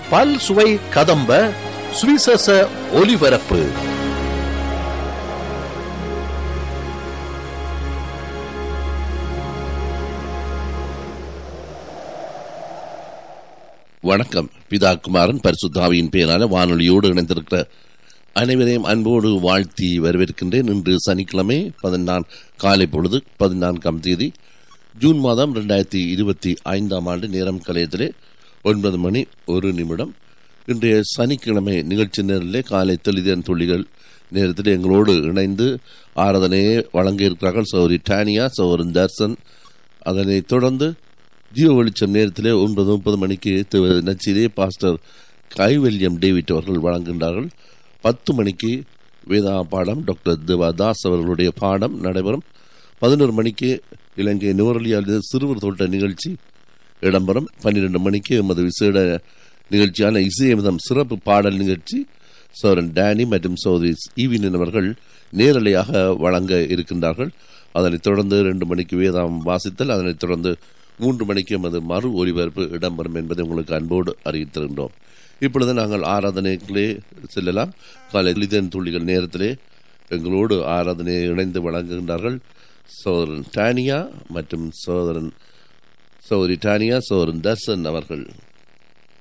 பல் சுவை கதம்ப சுவிசேஷ ஒலிபரப்பு வணக்கம் பிதா குமாரன் பரிசுத்தாவியின் பேரான வானொலியோடு இணைந்திருக்கிற அனைவரையும் அன்போடு வாழ்த்தி வரவேற்கின்றேன் இன்று சனிக்கிழமை பதினான் காலை பொழுது பதினான்காம் தேதி ஜூன் மாதம் ரெண்டாயிரத்தி இருபத்தி ஐந்தாம் ஆண்டு நேரம் கலையத்திலே ஒன்பது மணி ஒரு நிமிடம் இன்றைய சனிக்கிழமை நிகழ்ச்சி நேரிலே காலை தெளிதன் துள்ளிகள் நேரத்தில் எங்களோடு இணைந்து ஆராதனையை வழங்க இருக்கிறார்கள் சௌரி டானியா சௌரன் தர்சன் அதனைத் தொடர்ந்து ஜீவ வெளிச்சம் நேரத்திலே ஒன்பது முப்பது மணிக்கு திரு நச்சிலே பாஸ்டர் கைவல்யம் டேவிட் அவர்கள் வழங்குகின்றார்கள் பத்து மணிக்கு வேதா பாடம் டாக்டர் தேவாதாஸ் அவர்களுடைய பாடம் நடைபெறும் பதினோரு மணிக்கு இலங்கை நுவரலியால் சிறுவர் தோட்ட நிகழ்ச்சி இடம்பெறும் பன்னிரெண்டு மணிக்கு எமது விசேட நிகழ்ச்சியான இசையமிதம் சிறப்பு பாடல் நிகழ்ச்சி சோரன் டேனி மற்றும் சௌதரி ஈவினின் அவர்கள் நேரலையாக வழங்க இருக்கின்றார்கள் அதனைத் தொடர்ந்து ரெண்டு மணிக்கு வேதாம் வாசித்தல் அதனைத் தொடர்ந்து மூன்று மணிக்கு எமது மறு ஒலிபரப்பு இடம்பெறும் என்பதை உங்களுக்கு அன்போடு அறிவித்திருக்கின்றோம் இப்பொழுது நாங்கள் ஆராதனைகளே செல்லலாம் காலை லிதன் துள்ளிகள் நேரத்திலே எங்களோடு ஆராதனையை இணைந்து வழங்குகின்றார்கள் சோதரன் டானியா மற்றும் சோதரன் சௌரி டானியா சோதரன் தர்சன் அவர்கள்